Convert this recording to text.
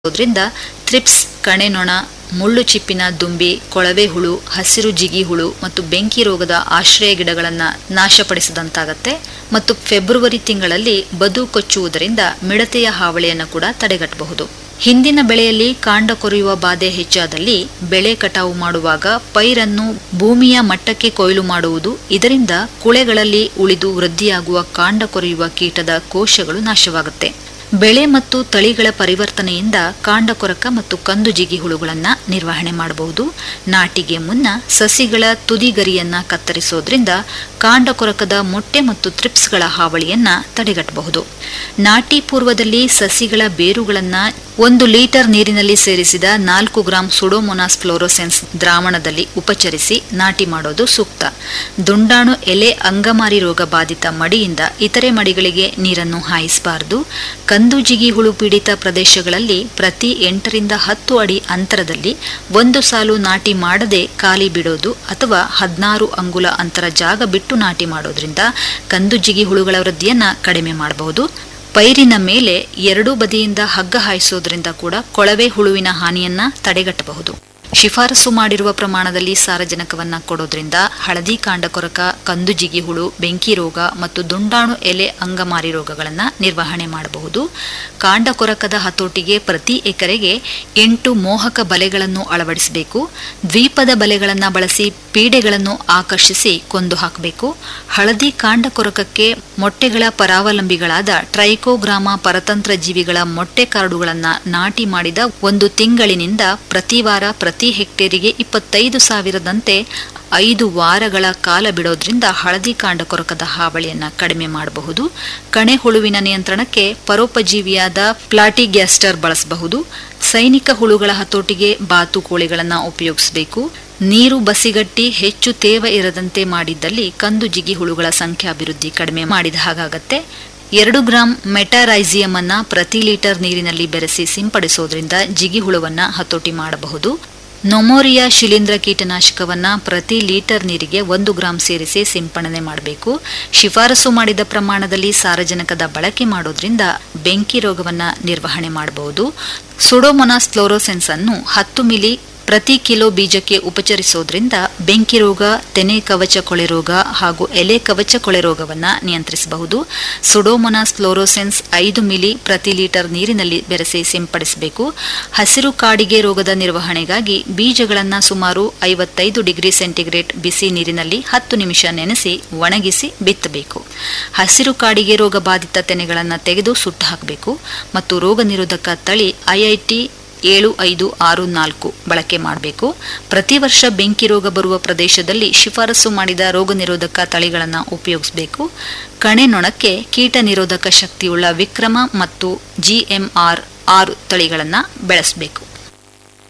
ದ್ರಿಂದ thrips ಕಣೆನೊಣ ಮುಳ್ಳು ಚಿಪ್ಪಿನ ದುಂಬಿ ಕೊಳವೆ ಹುಳು ಹಸಿರು ಜಿಗಿ ಹುಳು ಮತ್ತು ಬೆಂಕಿ ರೋಗದ ಆಶ್ರಯ ಗಿಡಗಳನ್ನು ನಾಶಪಡಿಸಿದಂತಾಗತ್ತೆ ಮತ್ತು ಫೆಬ್ರವರಿ ತಿಂಗಳಲ್ಲಿ ಬದು ಕೊಚ್ಚುವುದರಿಂದ ಮಿಡತೆಯ ಹಾವಳಿಯನ್ನು ಕೂಡ ತಡೆಗಟ್ಟಬಹುದು ಹಿಂದಿನ ಬೆಳೆಯಲ್ಲಿ ಕಾಂಡ ಕೊರೆಯುವ ಬಾಧೆ ಹೆಚ್ಚಾದಲ್ಲಿ ಬೆಳೆ ಕಟಾವು ಮಾಡುವಾಗ ಪೈರನ್ನು ಭೂಮಿಯ ಮಟ್ಟಕ್ಕೆ ಕೊಯ್ಲು ಮಾಡುವುದು ಇದರಿಂದ ಕುಳೆಗಳಲ್ಲಿ ಉಳಿದು ವೃದ್ಧಿಯಾಗುವ ಕಾಂಡ ಕೊರೆಯುವ ಕೀಟದ ಕೋಶಗಳು ನಾಶವಾಗುತ್ತೆ ಬೆಳೆ ಮತ್ತು ತಳಿಗಳ ಪರಿವರ್ತನೆಯಿಂದ ಕಾಂಡ ಕೊರಕ ಮತ್ತು ಕಂದು ಜಿಗಿ ಹುಳುಗಳನ್ನ ನಿರ್ವಹಣೆ ಮಾಡಬಹುದು ನಾಟಿಗೆ ಮುನ್ನ ಸಸಿಗಳ ತುದಿಗರಿಯನ್ನ ಕತ್ತರಿಸೋದ್ರಿಂದ ಕಾಂಡ ಕೊರಕದ ಮೊಟ್ಟೆ ಮತ್ತು ತ್ರಿಪ್ಸ್ಗಳ ಹಾವಳಿಯನ್ನ ತಡೆಗಟ್ಟಬಹುದು ನಾಟಿ ಪೂರ್ವದಲ್ಲಿ ಸಸಿಗಳ ಬೇರುಗಳನ್ನ ಒಂದು ಲೀಟರ್ ನೀರಿನಲ್ಲಿ ಸೇರಿಸಿದ ನಾಲ್ಕು ಗ್ರಾಂ ಸುಡೋಮೊನಾಸ್ ಫ್ಲೋರೋಸೆನ್ಸ್ ದ್ರಾವಣದಲ್ಲಿ ಉಪಚರಿಸಿ ನಾಟಿ ಮಾಡೋದು ಸೂಕ್ತ ದುಂಡಾಣು ಎಲೆ ಅಂಗಮಾರಿ ರೋಗ ಬಾಧಿತ ಮಡಿಯಿಂದ ಇತರೆ ಮಡಿಗಳಿಗೆ ನೀರನ್ನು ಹಾಯಿಸಬಾರದು ಕಂದು ಜಿಗಿ ಹುಳು ಪೀಡಿತ ಪ್ರದೇಶಗಳಲ್ಲಿ ಪ್ರತಿ ಎಂಟರಿಂದ ಹತ್ತು ಅಡಿ ಅಂತರದಲ್ಲಿ ಒಂದು ಸಾಲು ನಾಟಿ ಮಾಡದೆ ಖಾಲಿ ಬಿಡೋದು ಅಥವಾ ಹದಿನಾರು ಅಂಗುಲ ಅಂತರ ಜಾಗ ಬಿಟ್ಟು ನಾಟಿ ಮಾಡೋದ್ರಿಂದ ಕಂದು ಜಿಗಿ ಹುಳುಗಳ ವೃದ್ಧಿಯನ್ನ ಕಡಿಮೆ ಮಾಡಬಹುದು ಪೈರಿನ ಮೇಲೆ ಎರಡೂ ಬದಿಯಿಂದ ಹಗ್ಗ ಹಾಯಿಸೋದ್ರಿಂದ ಕೂಡ ಕೊಳವೆ ಹುಳುವಿನ ಹಾನಿಯನ್ನ ತಡೆಗಟ್ಟಬಹುದು ಶಿಫಾರಸು ಮಾಡಿರುವ ಪ್ರಮಾಣದಲ್ಲಿ ಸಾರಜನಕವನ್ನ ಕೊಡೋದ್ರಿಂದ ಹಳದಿ ಕಾಂಡ ಕೊರಕ ಕಂದು ಜಿಗಿ ಹುಳು ಬೆಂಕಿ ರೋಗ ಮತ್ತು ದುಂಡಾಣು ಎಲೆ ಅಂಗಮಾರಿ ರೋಗಗಳನ್ನು ನಿರ್ವಹಣೆ ಮಾಡಬಹುದು ಕಾಂಡ ಕೊರಕದ ಹತೋಟಿಗೆ ಪ್ರತಿ ಎಕರೆಗೆ ಎಂಟು ಮೋಹಕ ಬಲೆಗಳನ್ನು ಅಳವಡಿಸಬೇಕು ದ್ವೀಪದ ಬಲೆಗಳನ್ನು ಬಳಸಿ ಪೀಡೆಗಳನ್ನು ಆಕರ್ಷಿಸಿ ಕೊಂದು ಹಾಕಬೇಕು ಹಳದಿ ಕಾಂಡ ಕೊರಕಕ್ಕೆ ಮೊಟ್ಟೆಗಳ ಪರಾವಲಂಬಿಗಳಾದ ಟ್ರೈಕೋಗ್ರಾಮ ಪರತಂತ್ರ ಜೀವಿಗಳ ಮೊಟ್ಟೆ ಕಾರ್ಡುಗಳನ್ನು ನಾಟಿ ಮಾಡಿದ ಒಂದು ತಿಂಗಳಿನಿಂದ ಪ್ರತಿ ವಾರ ಪ್ರತಿ ಹೆಕ್ಟೇರಿಗೆ ಇಪ್ಪತ್ತೈದು ಸಾವಿರದಂತೆ ಐದು ವಾರಗಳ ಕಾಲ ಬಿಡೋದ್ರಿಂದ ಹಳದಿ ಕಾಂಡ ಕೊರಕದ ಹಾವಳಿಯನ್ನ ಕಡಿಮೆ ಮಾಡಬಹುದು ಕಣೆ ಹುಳುವಿನ ನಿಯಂತ್ರಣಕ್ಕೆ ಪರೋಪಜೀವಿಯಾದ ಪ್ಲಾಟಿಗ್ಯಾಸ್ಟರ್ ಬಳಸಬಹುದು ಸೈನಿಕ ಹುಳುಗಳ ಹತೋಟಿಗೆ ಬಾತುಕೋಳಿಗಳನ್ನು ಉಪಯೋಗಿಸಬೇಕು ನೀರು ಬಸಿಗಟ್ಟಿ ಹೆಚ್ಚು ತೇವ ಇರದಂತೆ ಮಾಡಿದ್ದಲ್ಲಿ ಕಂದು ಜಿಗಿ ಹುಳುಗಳ ಸಂಖ್ಯಾಭಿವೃದ್ಧಿ ಕಡಿಮೆ ಮಾಡಿದ ಹಾಗಾಗತ್ತೆ ಎರಡು ಗ್ರಾಂ ಮೆಟಾರೈಸಿಯಂ ಅನ್ನ ಪ್ರತಿ ಲೀಟರ್ ನೀರಿನಲ್ಲಿ ಬೆರೆಸಿ ಸಿಂಪಡಿಸೋದ್ರಿಂದ ಜಿಗಿ ಹುಳುವನ್ನ ಹತೋಟಿ ಮಾಡಬಹುದು ನೊಮೋರಿಯಾ ಶಿಲೀಂಧ್ರ ಕೀಟನಾಶಕವನ್ನ ಪ್ರತಿ ಲೀಟರ್ ನೀರಿಗೆ ಒಂದು ಗ್ರಾಂ ಸೇರಿಸಿ ಸಿಂಪಡಣೆ ಮಾಡಬೇಕು ಶಿಫಾರಸು ಮಾಡಿದ ಪ್ರಮಾಣದಲ್ಲಿ ಸಾರಜನಕದ ಬಳಕೆ ಮಾಡೋದ್ರಿಂದ ಬೆಂಕಿ ರೋಗವನ್ನ ನಿರ್ವಹಣೆ ಮಾಡಬಹುದು ಸುಡೋಮೊನಾಸ್ ಫ್ಲೋರೋಸೆನ್ಸ್ ಅನ್ನು ಹತ್ತು ಮಿಲಿ ಪ್ರತಿ ಕಿಲೋ ಬೀಜಕ್ಕೆ ಉಪಚರಿಸೋದ್ರಿಂದ ಬೆಂಕಿ ರೋಗ ತೆನೆ ಕವಚ ಕೊಳೆ ರೋಗ ಹಾಗೂ ಎಲೆ ಕವಚ ಕೊಳೆ ರೋಗವನ್ನ ನಿಯಂತ್ರಿಸಬಹುದು ಸುಡೋಮೊನಾಸ್ ಫ್ಲೋರೋಸೆನ್ಸ್ ಐದು ಮಿಲಿ ಪ್ರತಿ ಲೀಟರ್ ನೀರಿನಲ್ಲಿ ಬೆರೆಸಿ ಸಿಂಪಡಿಸಬೇಕು ಹಸಿರು ಕಾಡಿಗೆ ರೋಗದ ನಿರ್ವಹಣೆಗಾಗಿ ಬೀಜಗಳನ್ನು ಸುಮಾರು ಐವತ್ತೈದು ಡಿಗ್ರಿ ಸೆಂಟಿಗ್ರೇಡ್ ಬಿಸಿ ನೀರಿನಲ್ಲಿ ಹತ್ತು ನಿಮಿಷ ನೆನೆಸಿ ಒಣಗಿಸಿ ಬಿತ್ತಬೇಕು ಹಸಿರು ಕಾಡಿಗೆ ರೋಗ ಬಾಧಿತ ತೆನೆಗಳನ್ನು ತೆಗೆದು ಸುಟ್ಟು ಹಾಕಬೇಕು ಮತ್ತು ರೋಗ ನಿರೋಧಕ ತಳಿ ಐಐಟಿ ಏಳು ಐದು ಆರು ನಾಲ್ಕು ಬಳಕೆ ಮಾಡಬೇಕು ಪ್ರತಿ ವರ್ಷ ಬೆಂಕಿ ರೋಗ ಬರುವ ಪ್ರದೇಶದಲ್ಲಿ ಶಿಫಾರಸು ಮಾಡಿದ ರೋಗ ನಿರೋಧಕ ತಳಿಗಳನ್ನು ಉಪಯೋಗಿಸಬೇಕು ಕಣೆ ನೊಣಕ್ಕೆ ಕೀಟ ನಿರೋಧಕ ಶಕ್ತಿಯುಳ್ಳ ವಿಕ್ರಮ ಮತ್ತು ಜಿಎಂಆರ್ ಆರು ತಳಿಗಳನ್ನು ಬೆಳೆಸಬೇಕು